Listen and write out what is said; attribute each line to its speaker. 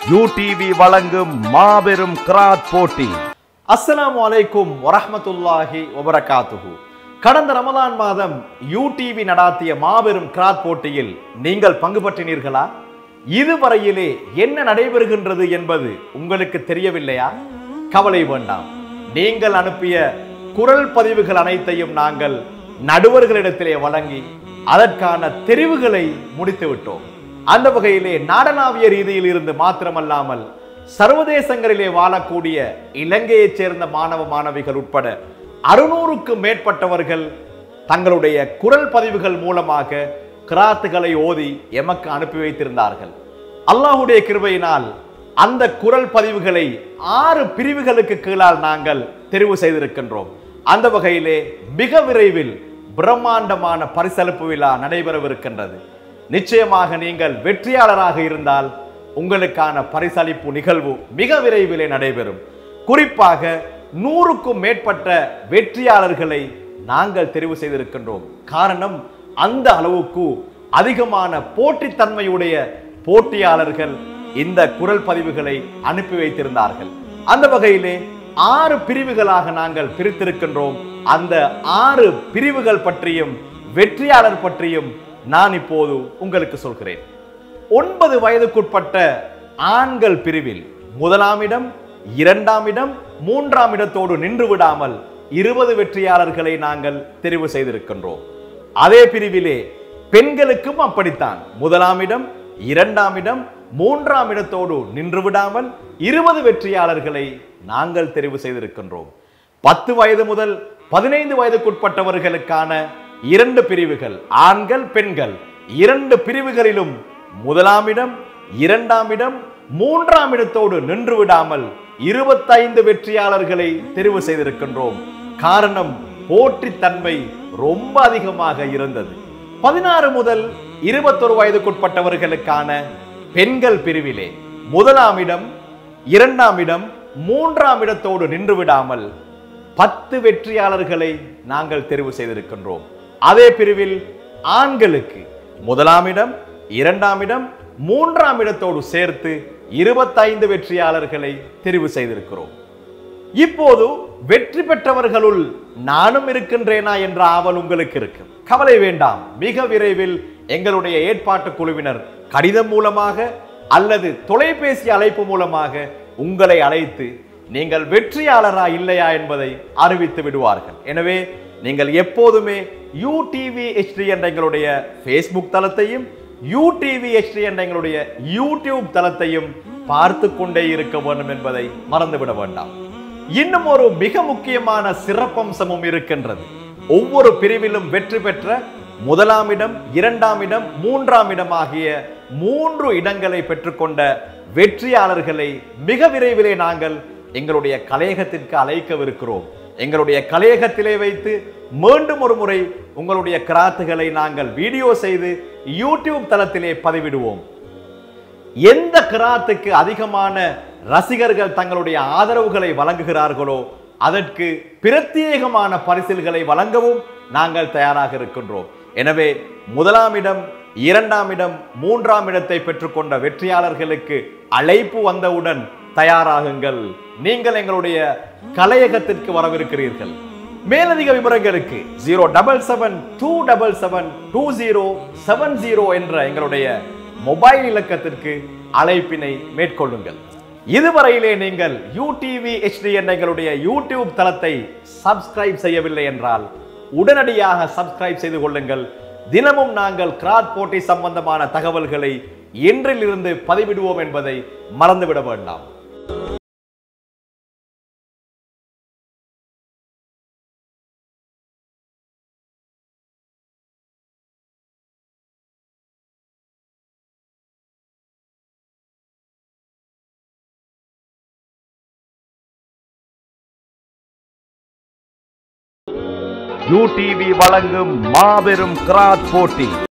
Speaker 1: UDV வழங்கும் மாபெரும் கிராத் போட்டி
Speaker 2: அஸ்ஸலாமு அலைக்கும் வரஹ்மத்துல்லாஹி வபரகாத்துஹு கடந்த ரமலான் மாதம் யூடிவி நடாத்திய மாபெரும் கிராத் போட்டியில் நீங்கள் பங்கு பற்றினீர்களா இதுவரையிலே என்ன நடைபெறுகின்றது என்பது உங்களுக்கு தெரியவில்லையா கவலை வேண்டாம் நீங்கள் அனுப்பிய குரல் பதிவுகள் அனைத்தையும் நாங்கள் நடுவர்களிடத்திலே வழங்கி அதற்கான தெரிவுகளை முடித்து விட்டோம் அந்த வகையிலே நாடளாவிய ரீதியில் இருந்து மாத்திரமல்லாமல் சர்வதேசங்களிலே வாழக்கூடிய இலங்கையைச் சேர்ந்த மாணவ மாணவிகள் உட்பட அறுநூறுக்கும் மேற்பட்டவர்கள் தங்களுடைய குரல் பதிவுகள் மூலமாக கிராத்துகளை ஓதி எமக்கு அனுப்பி வைத்திருந்தார்கள் அல்லாஹுடைய கிருபையினால் அந்த குரல் பதிவுகளை ஆறு பிரிவுகளுக்கு கீழால் நாங்கள் தெரிவு செய்திருக்கின்றோம் அந்த வகையிலே மிக விரைவில் பிரம்மாண்டமான பரிசளிப்பு விழா நடைபெறவிருக்கின்றது நிச்சயமாக நீங்கள் வெற்றியாளராக இருந்தால் உங்களுக்கான பரிசளிப்பு நிகழ்வு மிக விரைவிலே நடைபெறும் குறிப்பாக நூறுக்கும் மேற்பட்ட வெற்றியாளர்களை நாங்கள் தெரிவு செய்திருக்கின்றோம் காரணம் அந்த அளவுக்கு அதிகமான போட்டித்தன்மையுடைய போட்டியாளர்கள் இந்த குரல் பதிவுகளை அனுப்பி வைத்திருந்தார்கள் அந்த வகையிலே ஆறு பிரிவுகளாக நாங்கள் பிரித்திருக்கின்றோம் அந்த ஆறு பிரிவுகள் பற்றியும் வெற்றியாளர் பற்றியும் நான் இப்போது உங்களுக்கு சொல்கிறேன் ஒன்பது வயதுக்குட்பட்ட ஆண்கள் பிரிவில் முதலாம் இடம் இரண்டாம் இடம் மூன்றாம் இடத்தோடு நின்று விடாமல் இருபது வெற்றியாளர்களை நாங்கள் தெரிவு செய்திருக்கின்றோம் அதே பிரிவிலே பெண்களுக்கும் அப்படித்தான் முதலாம் இடம் இரண்டாம் இடம் மூன்றாம் இடத்தோடு நின்று விடாமல் இருபது வெற்றியாளர்களை நாங்கள் தெரிவு செய்திருக்கின்றோம் பத்து வயது முதல் பதினைந்து வயதுக்குட்பட்டவர்களுக்கான இரண்டு பிரிவுகள் ஆண்கள் பெண்கள் இரண்டு பிரிவுகளிலும் முதலாம் இடம் இரண்டாம் இடம் மூன்றாம் இடத்தோடு நின்று விடாமல் இருபத்தைந்து வெற்றியாளர்களை தெரிவு செய்திருக்கின்றோம் காரணம் போட்டித்தன்மை ரொம்ப அதிகமாக இருந்தது பதினாறு முதல் இருபத்தொரு வயதுக்குட்பட்டவர்களுக்கான பெண்கள் பிரிவிலே முதலாம் இடம் இரண்டாம் இடம் மூன்றாம் இடத்தோடு நின்று விடாமல் பத்து வெற்றியாளர்களை நாங்கள் தெரிவு செய்திருக்கின்றோம் அதே பிரிவில் ஆண்களுக்கு முதலாம் இடம் இரண்டாம் இடம் மூன்றாம் இடத்தோடு சேர்த்து இருபத்தைந்து வெற்றியாளர்களை தெரிவு செய்திருக்கிறோம் இப்போது வெற்றி பெற்றவர்களுள் நானும் இருக்கின்றேனா என்ற ஆவல் உங்களுக்கு இருக்கு கவலை வேண்டாம் மிக விரைவில் எங்களுடைய ஏற்பாட்டு குழுவினர் கடிதம் மூலமாக அல்லது தொலைபேசி அழைப்பு மூலமாக உங்களை அழைத்து நீங்கள் வெற்றியாளரா இல்லையா என்பதை அறிவித்து விடுவார்கள் எனவே நீங்கள் எப்போதுமே யூடிவி ஹெச்டி என்ற எங்களுடைய ஃபேஸ்புக் தளத்தையும் யூடிவி ஹெச்டி என்ற எங்களுடைய யூடியூப் தளத்தையும் பார்த்து கொண்டே இருக்க வேண்டும் என்பதை மறந்துவிட வேண்டாம் இன்னும் ஒரு மிக முக்கியமான சிறப்பம்சமும் இருக்கின்றது ஒவ்வொரு பிரிவிலும் வெற்றி பெற்ற முதலாம் இடம் இரண்டாம் இடம் மூன்றாம் இடம் ஆகிய மூன்று இடங்களை பெற்றுக்கொண்ட வெற்றியாளர்களை மிக விரைவிலே நாங்கள் எங்களுடைய கலையகத்திற்கு அழைக்கவிருக்கிறோம் எங்களுடைய கலையகத்திலே வைத்து மீண்டும் ஒரு முறை உங்களுடைய கிராத்துகளை நாங்கள் வீடியோ செய்து யூடியூப் தளத்திலே பதிவிடுவோம் எந்த கிராத்துக்கு அதிகமான ரசிகர்கள் தங்களுடைய ஆதரவுகளை வழங்குகிறார்களோ அதற்கு பிரத்யேகமான பரிசில்களை வழங்கவும் நாங்கள் தயாராக இருக்கின்றோம் எனவே முதலாம் இடம் இரண்டாம் இடம் மூன்றாம் இடத்தை பெற்றுக்கொண்ட வெற்றியாளர்களுக்கு அழைப்பு வந்தவுடன் தயாராகுங்கள் நீங்கள் எங்களுடைய கலையகத்திற்கு வரவிருக்கிறீர்கள் மேலதிக விவரங்களுக்கு zero double seven two double seven two zero seven zero என்ற எங்களுடைய மொபைல் இலக்கத்திற்கு அழைப்பினை மேற்கொள்ளுங்கள் இதுவரையிலே நீங்கள் யூடிவி ஹெச்டி என்ற எங்களுடைய யூடியூப் தளத்தை சப்ஸ்கிரைப் செய்யவில்லை என்றால் உடனடியாக சப்ஸ்கிரைப் செய்து கொள்ளுங்கள் தினமும் நாங்கள் கிராத் போட்டி சம்பந்தமான தகவல்களை இன்றிலிருந்து பதிவிடுவோம் என்பதை மறந்துவிட வேண்டாம்
Speaker 1: யூடிவி வழங்கும் மாபெரும் கிராத் போட்டி